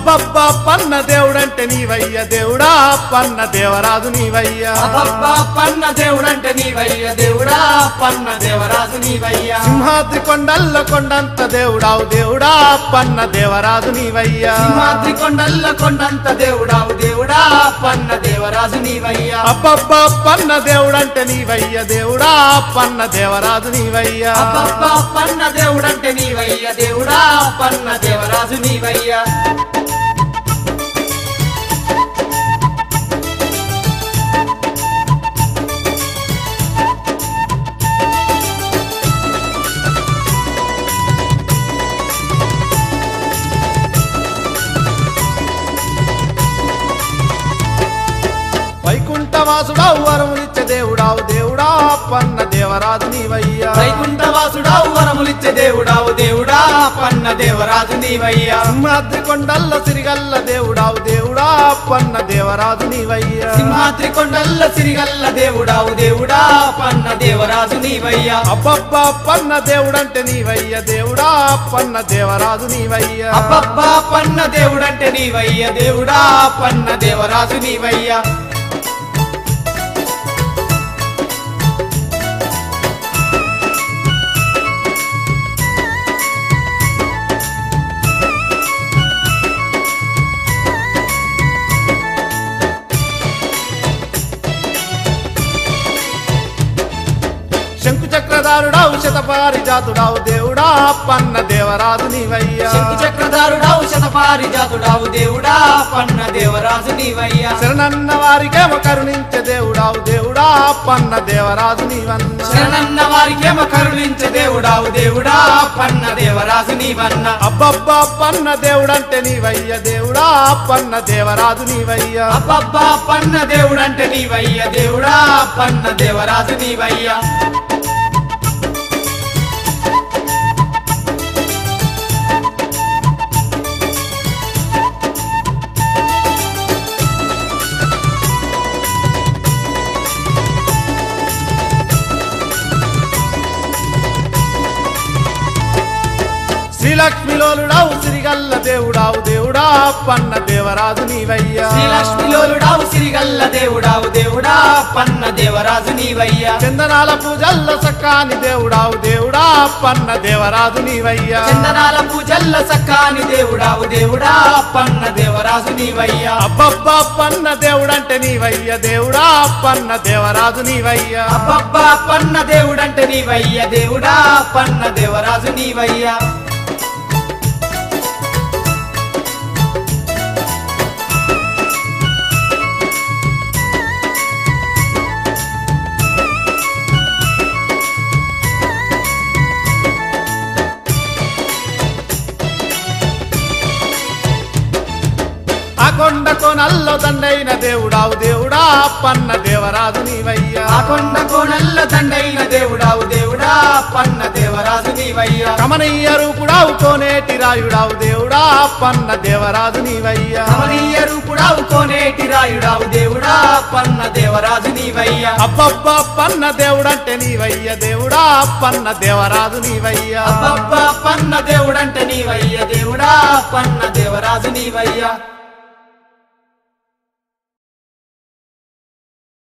అబ్బబ్బా పన్న దేవుడంటే నీవయ్య దేవుడా పన్న దేవరాజు నీవయ్యా అబ్బబ్బా పన్న దేవుడంటే నీవయ్య దేవుడా పన్న దేవరాజు నీవయ్యా సింహాద్రి కొండల్ల కొండంత దేవుడావు దేవుడా పన్న దేవరాజు నీవయ్యా సింహాద్రి కొండల్ల కొండంత దేవుడావు దేవుడా పన్న దేవరాజు నీవయ్యా అబ్బబ్బా పన్న దేవుడంటే నీవయ్య దేవుడా పన్న దేవరాజు నీవయ్యా అబ్బబ్బా పన్న దేవుడంటే నీవయ్య దేవుడా పన్న దేవరాజు నీవయ్యా వైకుంఠవాసుడావు వరములిచ్చే దేవుడావు దేవుడా పన్న దేవరాజు నీవయ్యా వైకుంఠవాసుడావు వరములిచ్చే దేవుడావు దేవుడా పన్న దేవరాజు నీవయ్యా సింహాద్రి కొండల్ల సిరిగల్ల దేవుడావు దేవుడా పన్న దేవరాజు నీవయ్యా సింహాద్రి కొండల్ల సిరిగల్ల దేవుడావు దేవుడా పన్న దేవరాజు నీవయ్యా అబ్బబ్బా పన్న దేవుడంటే నీవయ్య దేవుడా పన్న దేవరాజు నీవయ్యా అబ్బబ్బా పన్న దేవుడంటే నీవయ్య దేవుడా పన్న దేవరాజు నీవయ్యా శంకు చక్రధారుడావు శతపారిజాతుడావు దేవుడా పన్న దేవరాజు నీవయ్యా శంకు చక్రధారుడావు శతపారిజాతుడావు దేవుడా పన్న దేవరాజు నీవయ్యా శరణన్న వారికేమో కరుణించే దేవుడావు దేవుడా పన్న దేవరాజు నీవన్న శరణన్న వారికేమో కరుణించే దేవుడావు దేవుడా పన్న దేవరాజు నీవన్న అబ్బబ్బా పన్న దేవుడంటే నీవయ్య దేవుడా పన్న దేవరాజు నీవయ్యా అబ్బబ్బా పన్న దేవుడంటే నీవయ్య దేవుడా పన్న దేవరాజు నీవయ్యా శ్రీలక్ష్మిలోలుడావు సిరిగల్ల దేవుడావు దేవుడా పన్న దేవరాజు నీవయ్యా శ్రీలక్ష్మిలోలుడావు సిరిగల్ల దేవుడావు దేవుడా పన్న దేవరాజు నీవయ్యా చందనాల పూజల్ల సక్కాని దేవుడావు దేవుడా పన్న దేవరాజు నీవయ్యా చందనాల పూజల్ల సక్కాని దేవుడావు దేవుడా పన్న దేవరాజు నీవయ్యా అబ్బబ్బా పన్న దేవుడంటే నీవయ్య దేవుడా పన్న దేవరాజు నీవయ్యా అబ్బబ్బా పన్న దేవుడంటే నీవయ్య దేవుడా పన్న దేవరాజు నీవయ్యా ఆ కొండ కొనల్లో దండైన దేవుడావు దేవుడా పన్న దేవరాజు నీవయ్యా ఆ కొండ కోణల్ల దండైన దేవుడావు దేవుడా పన్న దేవరాజు నీవయ్యా కమనీయ రూపుడావు కోనేటి రాయుడావు దేవుడా పన్న దేవరాజు నీవయ్యా కమనీయ రూపుడావు కోనేటి రాయుడావు దేవుడా పన్న దేవరాజు నీవయ్యా అబ్బబ్బా పన్న దేవుడంటే నీవయ్య దేవుడా పన్న దేవరాజు నీవయ్యా అబ్బబ్బా పన్న దేవుడంటే నీవయ్య దేవుడా పన్న దేవరాజు నీవయ్యా